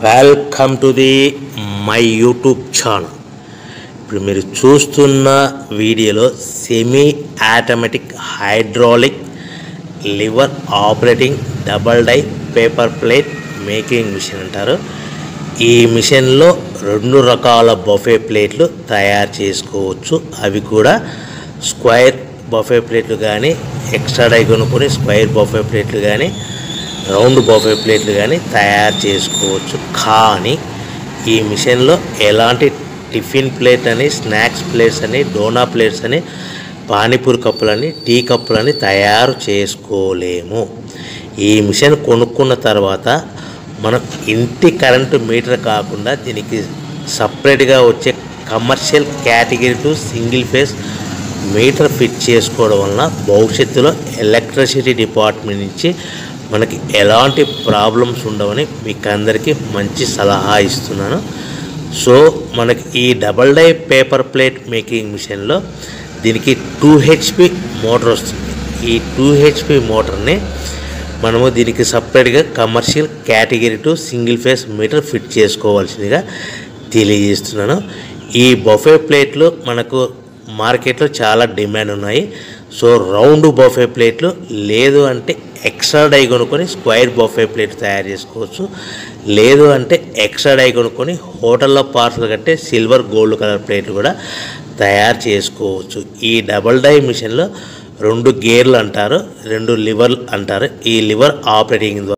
welcome to the my YouTube channel ఇప్పుడు మీరు చూస్తున్న వీడియోలో semi automatic hydraulic lever operating double die paper plate making machine అంటారు ఈ మిషన్లో రెండు రకాల బఫే ప్లేట్లు తయారు చేసుకోవచ్చు అవి కూడా స్క్వైర్ బఫే ప్లేట్లు కానీ ఎక్స్ట్రా డై కొనుక్కొని స్క్వైర్ బఫే ప్లేట్లు కానీ రౌండ్ బఫే ప్లేట్లు కానీ తయారు చేసుకోవచ్చు కానీ ఈ మిషన్లో ఎలాంటి టిఫిన్ ప్లేట్ అని స్నాక్స్ ప్లేట్స్ అని డోనా ప్లేట్స్ అని పానీపూరి కప్పులని టీ కప్పులని తయారు చేసుకోలేము ఈ మిషన్ కొనుక్కున్న తర్వాత మనం ఇంటి కరెంటు మీటర్ కాకుండా దీనికి సపరేట్గా వచ్చే commercial category to single phase meter fit చేసుకోవడం వలన భవిష్యత్తులో ఎలక్ట్రిసిటీ డిపార్ట్మెంట్ నుంచి మనకి ఎలాంటి ప్రాబ్లమ్స్ ఉండవని మీకు అందరికీ మంచి సలహా ఇస్తున్నాను సో మనకి ఈ double die paper plate making మిషన్లో దీనికి టూ హెచ్పి మోటార్ వస్తుంది ఈ టూ హెచ్పి మోటార్ని మనము దీనికి సపరేట్గా commercial category to single phase meter fit చేసుకోవాల్సిందిగా తెలియజేస్తున్నాను ఈ బఫే ప్లేట్లు మనకు మార్కెట్లో చాలా డిమాండ్ ఉన్నాయి సో రౌండ్ బఫే ప్లేట్లు లేదు అంటే ఎక్స్ట్రా డై కొనుక్కొని స్క్వైర్ బఫే ప్లేట్ తయారు చేసుకోవచ్చు లేదు అంటే ఎక్స్ట్రా డై కొనుక్కొని హోటల్లో పార్సల్ కట్టే సిల్వర్ గోల్డ్ కలర్ ప్లేట్లు కూడా తయారు చేసుకోవచ్చు ఈ డబల్ డై మిషన్లో రెండు గేర్లు అంటారు రెండు లివర్లు అంటారు ఈ లివర్ ఆపరేటింగ్ ద్వారా